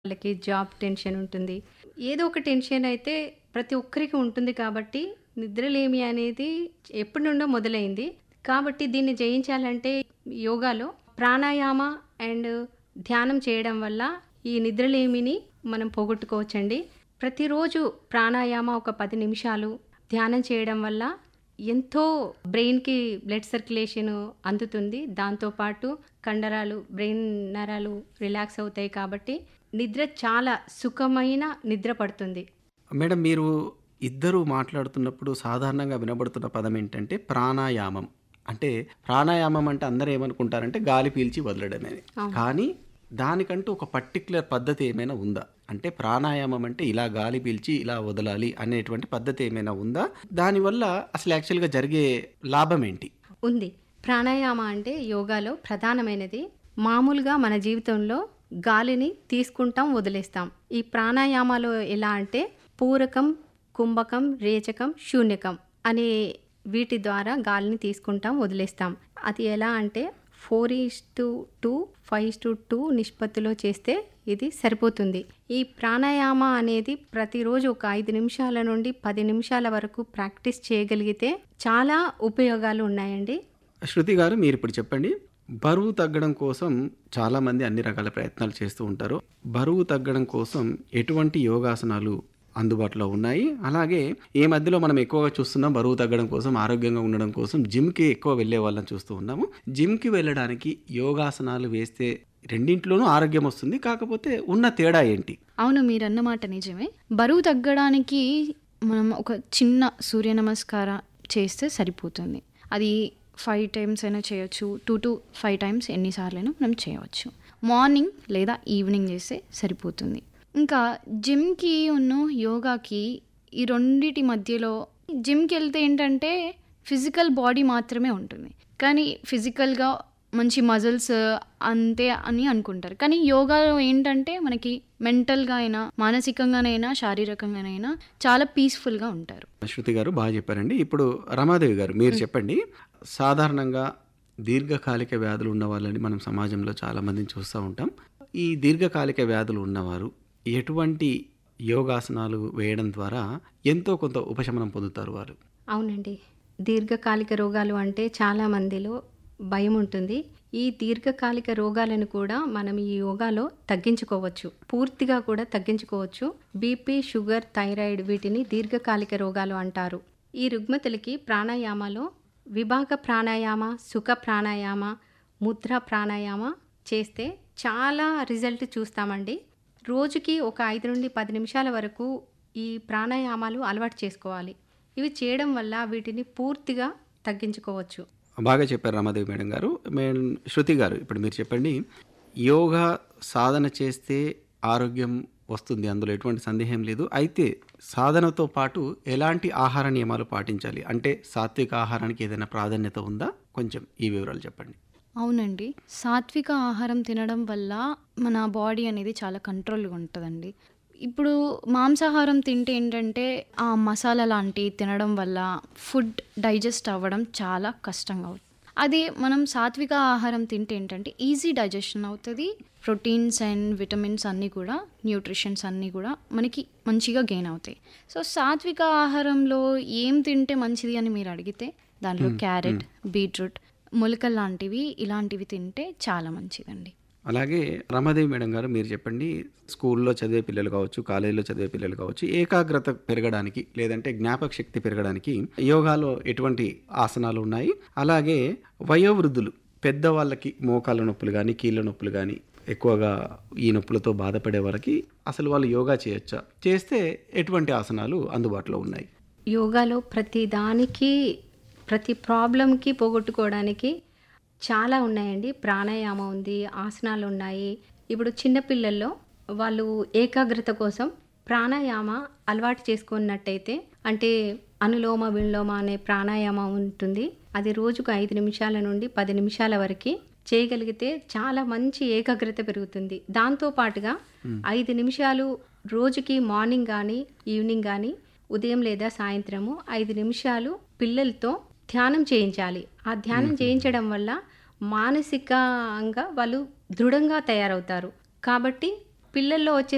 వాళ్ళకి job tension ఉంటుంది ఏదో ఒక టెన్షన్ అయితే ప్రతి ఒక్కరికి ఉంటుంది కాబట్టి నిద్రలేమి అనేది ఎప్పటి నుండో మొదలైంది కాబట్టి దీన్ని జయించాలంటే యోగాలో ప్రాణాయామ అండ్ ధ్యానం చేయడం వల్ల ఈ నిద్రలేమిని మనం పోగొట్టుకోవచ్చండి ప్రతిరోజు ప్రాణాయామ ఒక పది నిమిషాలు ధ్యానం చేయడం వల్ల ఎంతో బ్రెయిన్కి బ్లడ్ సర్క్యులేషన్ అందుతుంది దాంతోపాటు కండరాలు బ్రెయిన్ నరాలు రిలాక్స్ అవుతాయి కాబట్టి నిద్ర చాలా సుఖమైన నిద్ర పడుతుంది మేడం మీరు ఇద్దరు మాట్లాడుతున్నప్పుడు సాధారణంగా వినబడుతున్న పదం ఏంటంటే ప్రాణాయామం అంటే ప్రాణాయామం అంటే అందరూ ఏమనుకుంటారంటే గాలి పీల్చి వదలడమే కానీ దానికంటూ ఒక పర్టిక్యులర్ పద్ధతి ఏమైనా ఉందా అంటే ప్రాణాయామం అంటే ఇలా గాలి పీల్చి ఇలా వదలాలి అనేటువంటి పద్ధతి ఏమైనా ఉందా దానివల్ల అసలు యాక్చువల్గా జరిగే లాభం ఏంటి ఉంది ప్రాణాయామ అంటే యోగాలో ప్రధానమైనది మామూలుగా మన జీవితంలో గాలిని తీసుకుంటాం వదిలేస్తాం ఈ ప్రాణాయామాలో ఎలా అంటే పూరకం కుంభకం రేచకం శూన్యకం అనే వీటి ద్వారా గాలిని తీసుకుంటాం వదిలేస్తాం అది ఎలా అంటే four is to two five to two నిష్పత్తిలో చేస్తే ఇది సరిపోతుంది ఈ ప్రాణాయామ అనేది ప్రతిరోజు ఒక ఐదు నిమిషాల నుండి పది నిమిషాల వరకు ప్రాక్టీస్ చేయగలిగితే చాలా ఉపయోగాలు ఉన్నాయండి శృతి గారు మీరు ఇప్పుడు చెప్పండి బరువు తగ్గడం కోసం చాలామంది అన్ని రకాల ప్రయత్నాలు చేస్తూ ఉంటారు బరువు తగ్గడం కోసం ఎటువంటి యోగాసనాలు అందుబాటులో ఉన్నాయి అలాగే ఈ మధ్యలో మనం ఎక్కువగా చూస్తున్నాం బరువు తగ్గడం కోసం ఆరోగ్యంగా ఉండడం కోసం జిమ్కి ఎక్కువ వెళ్ళే వాళ్ళని చూస్తూ ఉన్నాము జిమ్కి వెళ్ళడానికి యోగాసనాలు వేస్తే రెండింటిలోనూ ఆరోగ్యం వస్తుంది కాకపోతే ఉన్న తేడా ఏంటి అవును మీరు అన్నమాట నిజమే బరువు తగ్గడానికి మనం ఒక చిన్న సూర్య నమస్కారం చేస్తే సరిపోతుంది అది ఫైవ్ టైమ్స్ అయినా చేయొచ్చు టూ టు ఫైవ్ టైమ్స్ ఎన్నిసార్లైనా మనం చేయవచ్చు మార్నింగ్ లేదా ఈవినింగ్ చేస్తే సరిపోతుంది ఇంకా జిమ్కి ఉన్న యోగాకి ఈ రెండిటి మధ్యలో జిమ్కి వెళ్తే ఏంటంటే ఫిజికల్ బాడీ మాత్రమే ఉంటుంది కానీ ఫిజికల్గా మంచి మజిల్స్ అంతే అని అనుకుంటారు కానీ యోగాలో ఏంటంటే మనకి మెంటల్గా అయినా మానసికంగానైనా శారీరకంగానైనా చాలా పీస్ఫుల్గా ఉంటారు శృతి గారు బాగా చెప్పారండి ఇప్పుడు రమాదేవి గారు మీరు చెప్పండి సాధారణంగా దీర్ఘకాలిక వ్యాధులు ఉన్న వాళ్ళని మనం సమాజంలో చాలా మందిని చూస్తూ ఉంటాం ఈ దీర్ఘకాలిక వ్యాధులు ఉన్నవారు ఎటువంటి యోగాసనాలు వేయడం ద్వారా ఎంతో కొంత ఉపశమనం పొందుతారు వారు అవునండి దీర్ఘకాలిక రోగాలు అంటే చాలా మందిలో భయం ఉంటుంది ఈ దీర్ఘకాలిక రోగాలను కూడా మనం ఈ యోగాలో తగ్గించుకోవచ్చు పూర్తిగా కూడా తగ్గించుకోవచ్చు బీపీ షుగర్ థైరాయిడ్ వీటిని దీర్ఘకాలిక రోగాలు అంటారు ఈ రుగ్మతలకి ప్రాణాయామలో విభాగ ప్రాణాయామ సుఖ ప్రాణాయామ ముద్ర ప్రాణాయామ చేస్తే చాలా రిజల్ట్ చూస్తామండి రోజుకి ఒక ఐదు నుండి పది నిమిషాల వరకు ఈ ప్రాణాయామాలు అలవాటు చేసుకోవాలి ఇవి చేయడం వల్ల వీటిని పూర్తిగా తగ్గించుకోవచ్చు బాగా చెప్పారు రమాదేవి మేడం గారు మేడం శృతి గారు ఇప్పుడు మీరు చెప్పండి యోగా సాధన చేస్తే ఆరోగ్యం వస్తుంది అందులో ఎటువంటి సందేహం లేదు అయితే సాధనతో పాటు ఎలాంటి ఆహార నియమాలు పాటించాలి అంటే సాత్విక ఆహారానికి ఏదైనా ప్రాధాన్యత ఉందా కొంచెం ఈ వివరాలు చెప్పండి అవునండి సాత్విక ఆహారం తినడం వల్ల మన బాడీ అనేది చాలా కంట్రోల్గా ఉంటుందండి ఇప్పుడు మాంసాహారం తింటే ఏంటంటే ఆ మసాలా లాంటి తినడం వల్ల ఫుడ్ డైజెస్ట్ అవ్వడం చాలా కష్టంగా అవుతుంది అదే మనం సాత్విక ఆహారం తింటే ఏంటంటే ఈజీ డైజెషన్ అవుతుంది ప్రోటీన్స్ అండ్ విటమిన్స్ అన్నీ కూడా న్యూట్రిషన్స్ అన్నీ కూడా మనకి మంచిగా గెయిన్ అవుతాయి సో సాత్విక ఆహారంలో ఏం తింటే మంచిది అని మీరు అడిగితే దాంట్లో క్యారెట్ బీట్రూట్ మొలకలు లాంటివి ఇలాంటివి తింటే చాలా మంచిదండి అలాగే రమాదేవి మేడం గారు మీరు చెప్పండి స్కూల్లో చదివే పిల్లలు కావచ్చు కాలేజీలో చదివే పిల్లలు కావచ్చు ఏకాగ్రత పెరగడానికి లేదంటే జ్ఞాపక శక్తి పెరగడానికి యోగాలో ఎటువంటి ఆసనాలు ఉన్నాయి అలాగే వయోవృద్ధులు పెద్దవాళ్ళకి మోకాళ్ళ నొప్పులు కానీ కీళ్ళ నొప్పులు కానీ ఎక్కువగా ఈ నొప్పులతో బాధపడే వాళ్ళకి అసలు వాళ్ళు యోగా చేయొచ్చా చేస్తే ఎటువంటి ఆసనాలు అందుబాటులో ఉన్నాయి యోగాలో ప్రతి దానికి ప్రతి ప్రాబ్లంకి పోగొట్టుకోవడానికి చాలా ఉన్నాయండి ప్రాణాయామం ఉంది ఆసనాలు ఉన్నాయి ఇప్పుడు చిన్నపిల్లల్లో వాళ్ళు ఏకాగ్రత కోసం ప్రాణాయామ అలవాటు చేసుకున్నట్టయితే అంటే అనులోమ విలోమ అనే ప్రాణాయామం ఉంటుంది అది రోజుకు ఐదు నిమిషాల నుండి పది నిమిషాల వరకు చేయగలిగితే చాలా మంచి ఏకాగ్రత పెరుగుతుంది దాంతో పాటుగా ఐదు నిమిషాలు రోజుకి మార్నింగ్ కానీ ఈవినింగ్ కానీ ఉదయం లేదా సాయంత్రము ఐదు నిమిషాలు పిల్లలతో ధ్యానం చేయించాలి ఆ ధ్యానం చేయించడం వల్ల మానసికంగా వాళ్ళు దృఢంగా తయారవుతారు కాబట్టి పిల్లల్లో వచ్చే